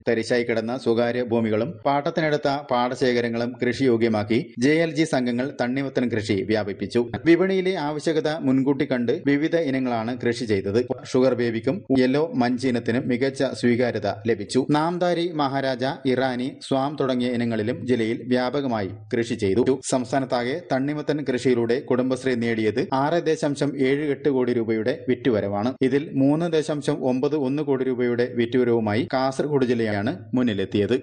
തരിശായി കിടന്ന സ്വകാര്യ ഭൂമികളും പാട്ടത്തിനെടുത്ത പാടശേഖരങ്ങളും കൃഷിയോഗ്യമാക്കി ജെ എൽ ജി സംഘങ്ങൾ തണ്ണിമത്തൻ കൃഷി വ്യാപിപ്പിച്ചു വിപണിയിലെ ആവശ്യകത മുൻകൂട്ടി കണ്ട് വിവിധ ഇനങ്ങളാണ് കൃഷി ചെയ്തത് ഷുഗർ ബേബിക്കും യെല്ലോ മഞ്ചിനത്തിനും മികച്ച സ്വീകാര്യത ലഭിച്ചു നാംദാരി മഹാരാജ ഇറാനി സ്വാം തുടങ്ങിയ ഇനങ്ങളിലും ജില്ലയിൽ വ്യാപകമായി കൃഷി ചെയ്തു സംസ്ഥാനത്താകെ തണ്ണിമത്തൻ കൃഷിയിലൂടെ കുടുംബശ്രീ നേടിയത് ആറ് ദശാംശം ഏഴ് എട്ട് കോടി രൂപയുടെ വിറ്റുവരവാണ് ഇതിൽ മൂന്ന് ദശാംശം ഒമ്പത് ഒന്ന് കോടി രൂപയുടെ വിറ്റുവരവുമായി കാസർഗോഡ് ജില്ലയാണ് മുന്നിലെത്തിയത്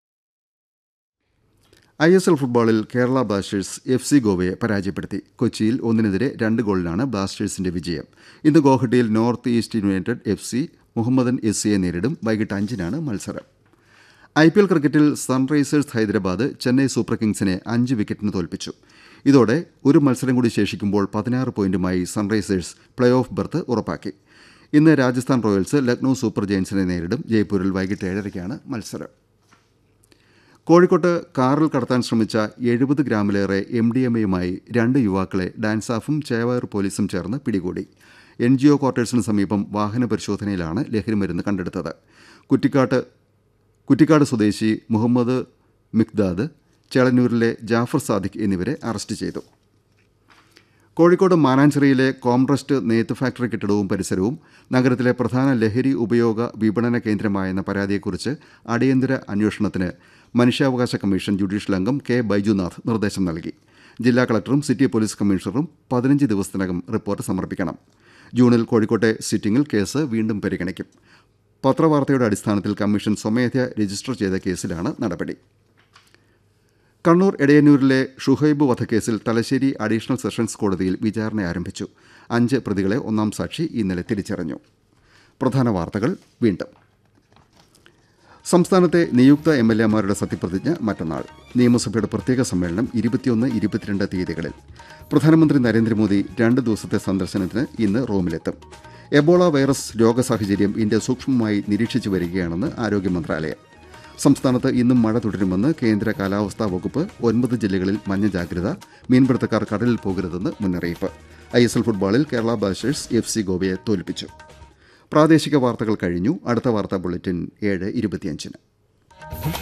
ഐ എസ് എൽ ഫുട്ബോളിൽ കേരള ബ്ലാസ്റ്റേഴ്സ് എഫ് സി ഗോവയെ പരാജയപ്പെടുത്തി കൊച്ചിയിൽ ഒന്നിനെതിരെ രണ്ട് ഗോളിനാണ് ബ്ലാസ്റ്റേഴ്സിന്റെ വിജയം ഇന്ന് ഗോഹട്ടിയിൽ North East United F C Mohammedan S സിയെ നേരിടും വൈകിട്ട് അഞ്ചിനാണ് മത്സരം ഐ പി എൽ ക്രിക്കറ്റിൽ സൺറൈസേഴ്സ് ഹൈദരാബാദ് ചെന്നൈ സൂപ്പർ കിങ്സിനെ അഞ്ച് വിക്കറ്റിന് തോൽപ്പിച്ചു ഇതോടെ ഒരു മത്സരം കൂടി ശേഷിക്കുമ്പോൾ പതിനാറ് പോയിന്റുമായി സൺറൈസേഴ്സ് പ്ലേ ഓഫ് ബർത്ത് ഉറപ്പാക്കി ഇന്ന് രാജസ്ഥാൻ റോയൽസ് ലക്നൌ സൂപ്പർ ജയൻസിനെ നേരിടും ജയ്പൂരിൽ വൈകിട്ട് ഏഴരയ്ക്കാണ് മത്സരം കോഴിക്കോട്ട് കാറിൽ കടത്താൻ ശ്രമിച്ച എഴുപത് ഗ്രാമിലേറെ എം ഡി എം എയുമായി രണ്ട് യുവാക്കളെ ഡാൻസാഫും ചേവായൂർ പോലീസും ചേർന്ന് പിടികൂടി എൻ ജി ഒ ക്വാർട്ടേഴ്സിന് സമീപം വാഹന പരിശോധനയിലാണ് ലഹരിമരുന്ന് കണ്ടെടുത്തത് കുറ്റിക്കാട്ട് കുറ്റിക്കാട് സ്വദേശി മുഹമ്മദ് മിക്ദാദ് ചേളന്നൂരിലെ ജാഫർ സാദിഖ് എന്നിവരെ അറസ്റ്റ് ചെയ്തു കോഴിക്കോട് മാനാഞ്ചിറയിലെ കോംട്രസ്റ്റ് നെയ്ത്ത് ഫാക്ടറി കെട്ടിടവും പരിസരവും നഗരത്തിലെ പ്രധാന ലഹരി ഉപയോഗ വിപണന കേന്ദ്രമായെന്ന പരാതിയെക്കുറിച്ച് അടിയന്തര അന്വേഷണത്തിന് മനുഷ്യാവകാശ കമ്മീഷൻ ജുഡീഷ്യൽ അംഗം കെ ബൈജുനാഥ് നിർദ്ദേശം നൽകി ജില്ലാ കളക്ടറും സിറ്റി പോലീസ് കമ്മീഷണറും പതിനഞ്ച് ദിവസത്തിനകം റിപ്പോർട്ട് സമർപ്പിക്കണം ജൂണിൽ കോഴിക്കോട്ടെ സിറ്റിംഗിൽ കേസ് വീണ്ടും പരിഗണിക്കും പത്രവാർത്തയുടെ അടിസ്ഥാനത്തിൽ കമ്മീഷൻ സ്വമേധയാ രജിസ്റ്റർ ചെയ്ത കേസിലാണ് നടപടി കണ്ണൂർ എടയന്നൂരിലെ ഷുഹൈബ് വധക്കേസിൽ തലശ്ശേരി അഡീഷണൽ സെഷൻസ് കോടതിയിൽ വിചാരണ ആരംഭിച്ചു അഞ്ച് പ്രതികളെ ഒന്നാം സാക്ഷി ഇന്നലെ തിരിച്ചറിഞ്ഞു പ്രധാന വാർത്തകൾ വീണ്ടും സംസ്ഥാനത്തെ നിയുക്ത എം എൽ എമാരുടെ സത്യപ്രതിജ്ഞ മറ്റന്നാൾ നിയമസഭയുടെ പ്രത്യേക സമ്മേളനം ഇരുപത്തിയൊന്ന് ഇരുപത്തിരണ്ട് തീയതികളിൽ പ്രധാനമന്ത്രി നരേന്ദ്രമോദി രണ്ട് ദിവസത്തെ സന്ദർശനത്തിന് ഇന്ന് റോമിലെത്തും എബോള വൈറസ് രോഗ സാഹചര്യം ഇന്ത്യ സൂക്ഷ്മമായി നിരീക്ഷിച്ചു വരികയാണെന്ന് ആരോഗ്യ മന്ത്രാലയം സംസ്ഥാനത്ത് ഇന്നും മഴ തുടരുമെന്ന് കേന്ദ്ര കാലാവസ്ഥാ വകുപ്പ് ഒൻപത് ജില്ലകളിൽ മഞ്ഞ ജാഗ്രത മീൻപിടുത്തക്കാർ കടലിൽ പോകരുതെന്ന് മുന്നറിയിപ്പ് ഐ എസ് എൽ ഫുട്ബോളിൽ കേരള ബ്ലാസ്റ്റേഴ്സ് എഫ് സി ഗോവയെ തോൽപ്പിച്ചു പ്രാദേശിക വാർത്തകൾ കഴിഞ്ഞു അടുത്ത വാർത്താ ബുള്ളറ്റിൻ ഏഴ് ഇരുപത്തിയഞ്ചിന്